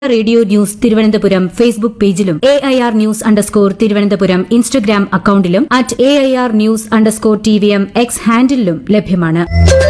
radio news Thiruvananthapuram Facebook പേജിലും A I R news underscore Thiruvananthapuram Instagram അക്കൌണ്ടിലും at A I R news underscore T V M X ഹാൻഡിലും ലഭ്യമാണ്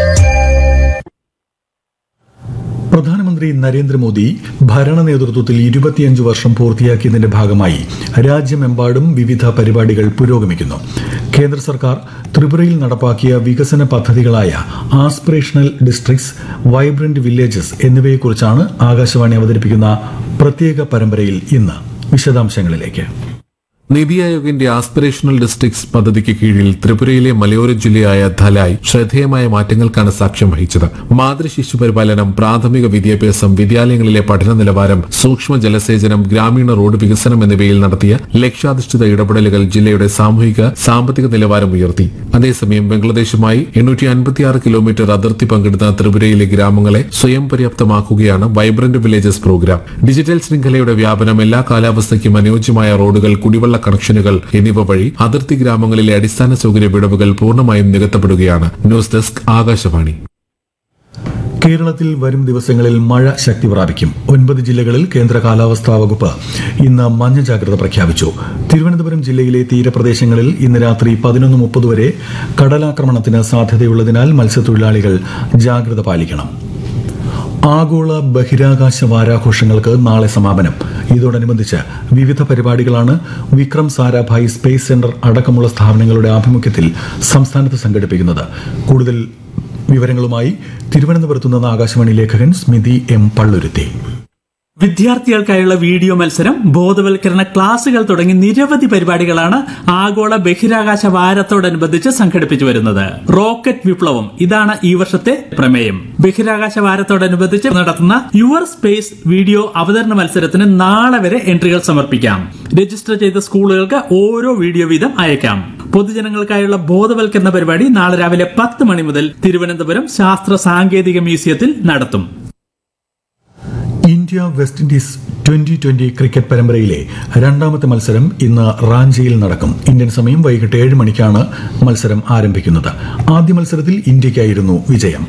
പ്രധാനമന്ത്രി നരേന്ദ്രമോദി ഭരണ നേതൃത്വത്തിൽ ഇരുപത്തിയഞ്ച് വർഷം പൂർത്തിയാക്കിയതിന്റെ ഭാഗമായി രാജ്യമെമ്പാടും വിവിധ പരിപാടികൾ പുരോഗമിക്കുന്നു കേന്ദ്ര സർക്കാർ ത്രിപുരയിൽ നടപ്പാക്കിയ വികസന പദ്ധതികളായ ആസ്പിറേഷണൽ ഡിസ്ട്രിക്ട്സ് വൈബ്രന്റ് വില്ലേജസ് എന്നിവയെക്കുറിച്ചാണ് ആകാശവാണി അവതരിപ്പിക്കുന്ന പ്രത്യേക പരമ്പരയിൽ ഇന്ന് വിശദാംശങ്ങളിലേക്ക് നിതി ആയോഗിന്റെ ആസ്പിറേഷണൽ ഡിസ്ട്രിക്ട്സ് പദ്ധതിക്ക് കീഴിൽ ത്രിപുരയിലെ മലയോര ജില്ലയായ ധലായ് ശ്രദ്ധേയമായ മാറ്റങ്ങൾക്കാണ് സാക്ഷ്യം വഹിച്ചത് മാതൃശിശു പരിപാലനം പ്രാഥമിക വിദ്യാഭ്യാസം വിദ്യാലയങ്ങളിലെ പഠന നിലവാരം സൂക്ഷ്മ ജലസേചനം ഗ്രാമീണ റോഡ് വികസനം എന്നിവയിൽ നടത്തിയ ലക്ഷ്യാധിഷ്ഠിത ഇടപെടലുകൾ ജില്ലയുടെ സാമൂഹിക സാമ്പത്തിക നിലവാരം ഉയർത്തി അതേസമയം ബംഗ്ലാദേശുമായി എണ്ണൂറ്റി അൻപത്തിയാറ് കിലോമീറ്റർ അതിർത്തി പങ്കിടുന്ന ത്രിപുരയിലെ ഗ്രാമങ്ങളെ സ്വയം പര്യാപ്തമാക്കുകയാണ് വൈബ്രന്റ് വില്ലേജസ് പ്രോഗ്രാം ഡിജിറ്റൽ ശൃംഖലയുടെ വ്യാപനം എല്ലാ കാലാവസ്ഥയ്ക്കും അനുയോജ്യമായ റോഡുകൾ കുടിവെള്ള കണക്ഷനുകൾ എന്നിവ വഴി അതിർത്തി ഗ്രാമങ്ങളിലെ അടിസ്ഥാന സൗകര്യ വിടവുകൾ പൂർണ്ണമായും നികത്തപ്പെടുകയാണ് ന്യൂസ് ഡെസ്ക് ആകാശവാണി കേരളത്തിൽ വരും ദിവസങ്ങളിൽ മഴ ശക്തി പ്രാപിക്കും ഒൻപത് ജില്ലകളിൽ കേന്ദ്ര കാലാവസ്ഥാ വകുപ്പ് ഇന്ന് മഞ്ഞ ജാഗ്രത പ്രഖ്യാപിച്ചു തിരുവനന്തപുരം ജില്ലയിലെ തീരപ്രദേശങ്ങളിൽ ഇന്ന് രാത്രി പതിനൊന്ന് മുപ്പത് വരെ കടലാക്രമണത്തിന് സാധ്യതയുള്ളതിനാൽ മത്സ്യത്തൊഴിലാളികൾ ജാഗ്രത പാലിക്കണം ആഗോള ബഹിരാകാശ വാരാഘോഷങ്ങൾക്ക് നാളെ സമാപനം ഇതോടനുബന്ധിച്ച് വിവിധ പരിപാടികളാണ് വിക്രം സാരാഭായ് സ്പേസ് സെന്റർ അടക്കമുള്ള സ്ഥാപനങ്ങളുടെ ആഭിമുഖ്യത്തിൽ സംസ്ഥാനത്ത് സംഘടിപ്പിക്കുന്നത് കൂടുതൽ വിവരങ്ങളുമായി തിരുവനന്തപുരത്തു നിന്ന് ആകാശവാണി ലേഖകൻ സ്മിതി എം പള്ളുരുത്തി വിദ്യാർത്ഥികൾക്കായുള്ള വീഡിയോ മത്സരം ബോധവൽക്കരണ ക്ലാസുകൾ തുടങ്ങി നിരവധി പരിപാടികളാണ് ആഗോള ബഹിരാകാശ വാരത്തോടനുബന്ധിച്ച് സംഘടിപ്പിച്ചു വരുന്നത് റോക്കറ്റ് വിപ്ലവം ഇതാണ് ഈ വർഷത്തെ പ്രമേയം ബഹിരാകാശ വാരത്തോടനുബന്ധിച്ച് നടത്തുന്ന യുവർ സ്പേസ് വീഡിയോ അവതരണ മത്സരത്തിന് നാളെ വരെ എൻട്രികൾ സമർപ്പിക്കാം രജിസ്റ്റർ ചെയ്ത സ്കൂളുകൾക്ക് ഓരോ വീഡിയോ വീതം അയക്കാം പൊതുജനങ്ങൾക്കായുള്ള ബോധവൽക്കരണ പരിപാടി നാളെ രാവിലെ പത്ത് മണി മുതൽ തിരുവനന്തപുരം ശാസ്ത്ര സാങ്കേതിക മ്യൂസിയത്തിൽ നടത്തും India West Indies twenty twenty cricket പരമ്പരയിലെ രണ്ടാമത്തെ മത്സരം ഇന്ന് റാഞ്ചിയിൽ നടക്കും ഇന്ത്യൻ സമയം വൈകിട്ട് ഏഴ് മണിക്കാണ് മത്സരം ആരംഭിക്കുന്നത് ആദ്യ മത്സരത്തിൽ ഇന്ത്യയ്ക്കായിരുന്നു വിജയം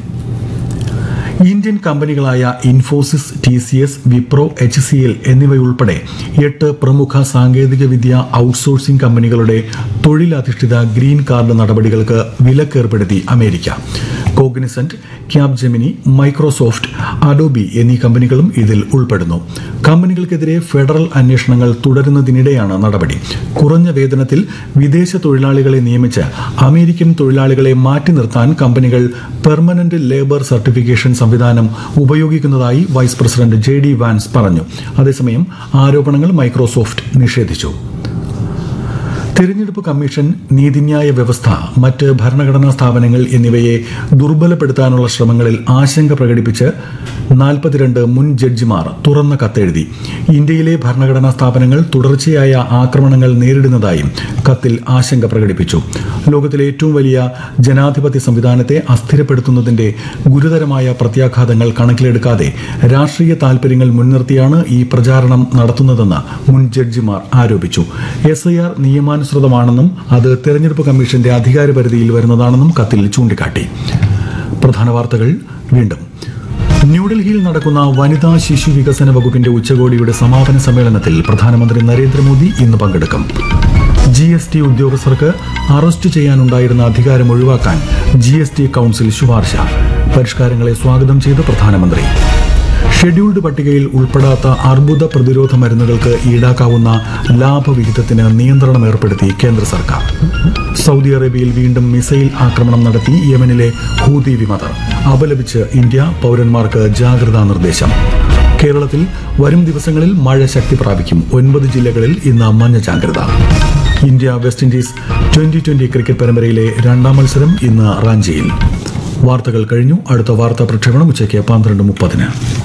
ഇന്ത്യൻ കമ്പനികളായ Infosys T C S Wipro H C L എന്നിവയുൾപ്പെടെ എട്ട് പ്രമുഖ സാങ്കേതിക വിദ്യ ഔട്ട്സോഴ്സിംഗ് കമ്പനികളുടെ തൊഴിലധിഷ്ഠിത ഗ്രീൻ കാർഡ് നടപടികൾക്ക് വിലക്കേർപ്പെടുത്തി America Cognizant Capgemini Microsoft Adobe എന്നീ കമ്പനികളും ഇതിൽ ഉൾപ്പെടുന്നു കമ്പനികൾക്കെതിരെ ഫെഡറൽ അന്വേഷണങ്ങൾ തുടരുന്നതിനിടെയാണ് നടപടി കുറഞ്ഞ വേതനത്തിൽ വിദേശ തൊഴിലാളികളെ നിയമിച്ച് അമേരിക്കൻ തൊഴിലാളികളെ മാറ്റി നിർത്താൻ കമ്പനികൾ പെർമനന്റ് ലേബർ സർട്ടിഫിക്കേഷൻ സംവിധാനം ഉപയോഗിക്കുന്നതായി vice president J D Vance പറഞ്ഞു അതേസമയം ആരോപണങ്ങൾ മൈക്രോസോഫ്റ്റ് നിഷേധിച്ചു തിരഞ്ഞെടുപ്പ് കമ്മീഷൻ നീതിന്യായ വ്യവസ്ഥ മറ്റ് ഭരണഘടനാ സ്ഥാപനങ്ങൾ എന്നിവയെ ദുർബലപ്പെടുത്താനുള്ള ശ്രമങ്ങളിൽ ആശങ്ക പ്രകടിപ്പിച്ച് നാൽപ്പത്തിരണ്ട് മുൻ ജഡ്ജിമാർ തുറന്ന കത്തെഴുതി ഇന്ത്യയിലെ ഭരണഘടനാ സ്ഥാപനങ്ങൾ തുടർച്ചയായ ആക്രമണങ്ങൾ നേരിടുന്നതായും കത്തിൽ ആശങ്ക പ്രകടിപ്പിച്ചു ലോകത്തിലെ ഏറ്റവും വലിയ ജനാധിപത്യ സംവിധാനത്തെ അസ്ഥിരപ്പെടുത്തുന്നതിന്റെ ഗുരുതരമായ പ്രത്യാഘാതങ്ങൾ കണക്കിലെടുക്കാതെ രാഷ്ട്രീയ താൽപര്യങ്ങൾ മുൻനിർത്തിയാണ് ഈ പ്രചാരണം നടത്തുന്നതെന്ന് മുൻ ജഡ്ജിമാർ ആരോപിച്ചു എസ് ഐ ആർ നിയമാനുസൃതമാണെന്നും അത് തെരഞ്ഞെടുപ്പ് കമ്മീഷന്റെ അധികാരപരിധിയിൽ വരുന്നതാണെന്നും കത്തിൽ ചൂണ്ടിക്കാട്ടി പ്രധാന വാർത്തകൾ വീണ്ടും ന്യൂഡൽഹിയിൽ നടക്കുന്ന വനിതാ ശിശു വികസന വകുപ്പിന്റെ ഉച്ചകോടിയുടെ സമാപന സമ്മേളനത്തിൽ പ്രധാനമന്ത്രി നരേന്ദ്രമോദി ഇന്ന് പങ്കെടുക്കും ജി എസ് ടി ഉദ്യോഗസ്ഥർക്ക് അറസ്റ്റ് ചെയ്യാനുണ്ടായിരുന്ന അധികാരം ഒഴിവാക്കാൻ ജി എസ് ടി കൌൺസിൽ ശുപാർശ പരിഷ്കാരങ്ങളെ സ്വാഗതം ചെയ്ത് പ്രധാനമന്ത്രി ഷെഡ്യൂൾഡ് പട്ടികയിൽ ഉൾപ്പെടാത്ത അർബുദ പ്രതിരോധ മരുന്നുകൾക്ക് ഈടാക്കാവുന്ന ലാഭവിഹിതത്തിന് നിയന്ത്രണം ഏർപ്പെടുത്തി കേന്ദ്ര സർക്കാർ സൗദി അറേബ്യയിൽ വീണ്ടും മിസൈൽ ആക്രമണം നടത്തി യമനിലെ ഹൂതി വിമതർ അപലപിച്ച് ഇന്ത്യ പൌരന്മാർക്ക് ജാഗ്രതാ നിർദ്ദേശം കേരളത്തിൽ വരും ദിവസങ്ങളിൽ മഴ ശക്തി പ്രാപിക്കും ഒൻപത് ജില്ലകളിൽ ഇന്ന് മഞ്ഞ ജാഗ്രത India West Indies twenty twenty cricket പരമ്പരയിലെ രണ്ടാം മത്സരം ഇന്ന് റാഞ്ചിയിൽ വാർത്തകൾ കഴിഞ്ഞു അടുത്ത വാർത്താ പ്രക്ഷേപണം ഉച്ചയ്ക്ക് പന്ത്രണ്ട് മുപ്പതിന്